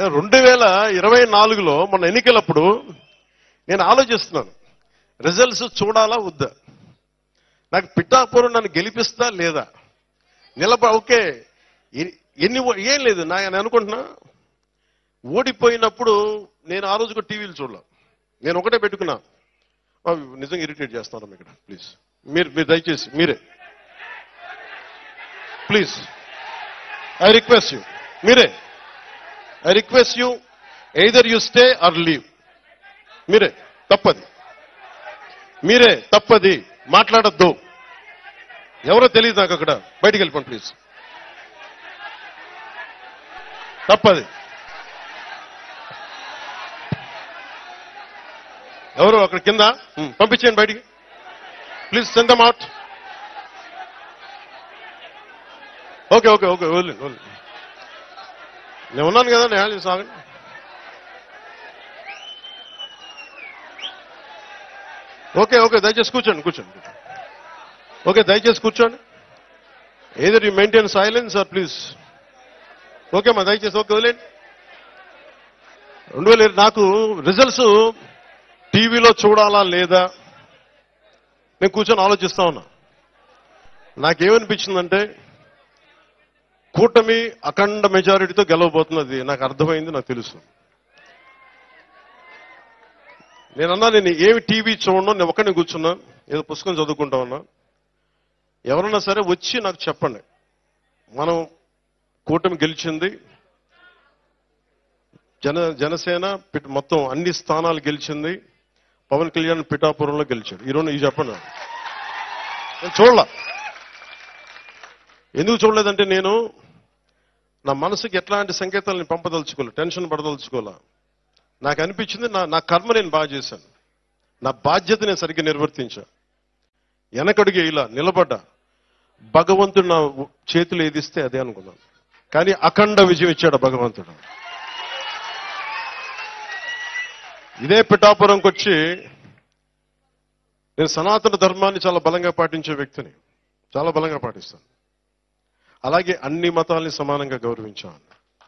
రెండు వేల ఇరవై నాలుగులో మన ఎన్నికలప్పుడు నేను ఆలోచిస్తున్నాను రిజల్ట్స్ చూడాలా వద్దా నాకు పిఠాపురం నన్ను గెలిపిస్తా లేదా నిలబ ఓకే ఎ- ఎన్ని ఓ- ఏం లేదు నా నేను అనుకుంటున్నా ఓడిపోయినప్పుడు నేను ఆ రోజు కూడా టీవీలు చూడలే నేను ఒకటే పెట్టుకున్నా ఆ, నిజంగా ఇరిటేట్ చేస్తాను ఇక్కడ ప్లీజ్ మీరు మీరు దయచేసి మీరే ప్లీజ్ ఐ రిక్వెస్ట్ యూ మీరే I request you either you stay or leave మీరే తప్పది మీరే తప్పది మాట్లాడద్దు ఎవరో తెలియదు నాకు అక్కడ బయటికి వెళ్ళిపోండి ప్లీజ్ తప్పది ఎవరు అక్కడ కింద ఉమ్, పంపించేయండి బయటికి please send them out okay okay okay వదిలేండి వదిలేండి నేను ఉన్నాను కదా నేను హ్యాండిల్ సాగండి ఓకే ఓకే దయచేసి కూర్చోండి కూర్చోండి కూర్చోండి ఓకే దయచేసి కూర్చోండి either you maintain silence or please okay మా దయచేసి ఓకే వదిలేండి రెండు వేల ఇరవై- నాకు రిజల్ట్స్ టీవీలో చూడాలా లేదా నేను కూర్చొని ఆలోచిస్తా ఉన్నా నాకేమనిపించిందంటే కూటమి అఖండ మెజారిటీతో గెలవబోతున్నది నాకు అర్థమైంది నాకు తెలుసు నేనన్నా నేను ఏమి టీవీ చూడను నేను ఒక్కడిని కూర్చున్నా ఏదో పుస్తకం చదువుకుంటా ఉన్నా ఎవరన్నా సరే వచ్చి నాకు చెప్పండి మనం కూటమి గెలిచింది జన జనసేన పిట్- మొత్తం అన్ని స్థానాలు గెలిచింది పవన్ కళ్యాణ్ పిఠాపురంలో గెలిచాడు ఈరోజు ఈ చెప్పండి నాకు. నేను చూడలా ఎందుకు చూడలేదంటే నేను నా మనసుకి ఎట్లాంటి సంకేతాలను పంపదలుచుకోలే టెన్షన్ పడదలుచుకోలే నాకు అనిపించింది నా నా కర్మ నేను బాగా చేశాను నా బాధ్యత నేను సరిగ్గా నిర్వర్తించా వెనకడుగు ఇలా నిలబడ్డా భగవంతుడు నా చేతులు ఏదిస్తే అదే అనుకున్నాను కానీ అఖండ విజయం ఇచ్చాడు భగవంతుడు ఇదే పిఠాపురంకి వచ్చి నేను సనాతన ధర్మాన్ని చాలా బలంగా పాటించే వ్యక్తిని చాలా బలంగా పాటిస్తాను అలాగే అన్ని మతాల్ని సమానంగా గౌరవించాను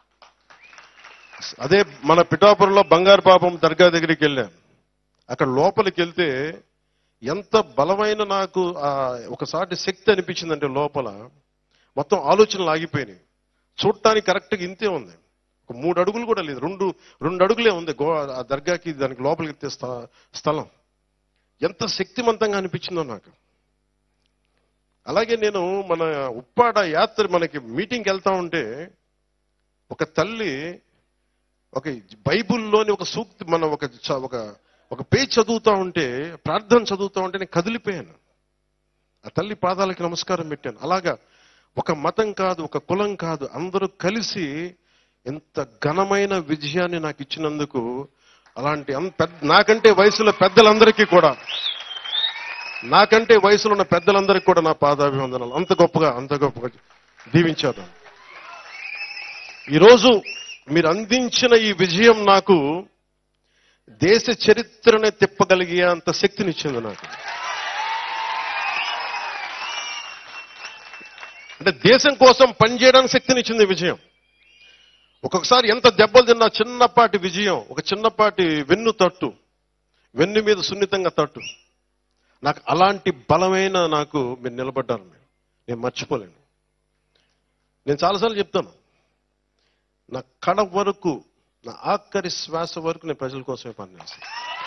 అదే మన పిఠాపురంలో బంగారు పాపం దర్గా దగ్గరికి వెళ్ళాను అక్కడ లోపలికి వెళ్తే ఎంత బలమైన నాకు ఆ ఒకసారి శక్తి అనిపించిందంటే లోపల మొత్తం ఆలోచనలు ఆగిపోయినాయి చూడటానికి కరెక్ట్గా ఇంతే ఉంది ఒక మూడు అడుగులు కూడా లేదు రెండు రెండు అడుగులే ఉంది గో ఆ దర్గాకి దానికి లోపలికి ఎత్తే స్థ- స్థలం ఎంత శక్తివంతంగా అనిపించిందో నాకు అలాగే నేను మన ఉప్పాడ యాత్ర మనకి మీటింగ్కి వెళ్తా ఉంటే ఒక తల్లి ఒక బైబుల్లోని ఒక సూక్తి మన ఒక చ- ఒక ఒక పేజ్ చదువుతా ఉంటే ప్రార్థన చదువుతా ఉంటే నేను కదిలిపోయాను ఆ తల్లి పాదాలకి నమస్కారం పెట్టాను అలాగా ఒక మతం కాదు ఒక కులం కాదు అందరూ కలిసి ఎంత ఘనమైన విజయాన్ని నాకు ఇచ్చినందుకు అలాంటి అం- పెద్ద- నాకంటే వయసులో పెద్దలందరికీ కూడా నాకంటే వయసులో ఉన్న పెద్దలందరికీ కూడా నా పాదాభివందనాలు అంత గొప్పగా అంత గొప్పగా దీవించారు ఈరోజు మీరు అందించిన ఈ విజయం నాకు దేశ చరిత్రనే తిప్పగలిగే అంత శక్తినిచ్చింది నాకు అంటే దేశం కోసం పనిచేయడానికి శక్తినిచ్చింది ఈ విజయం ఒక్కొక్కసారి ఎంత దెబ్బలు తిన్నా చిన్నపాటి విజయం ఒక చిన్నపాటి వెన్ను తట్టు వెన్ను మీద సున్నితంగా తట్టు నాకు అలాంటి బలమైన నాకు మీరు నిలబడ్డారు మీరు నేను మర్చిపోలేను నేను చాలాసార్లు చెప్తాను నా కడ వరకు నా ఆఖరి శ్వాస వరకు నేను ప్రజల కోసమే పనిచేస్తాను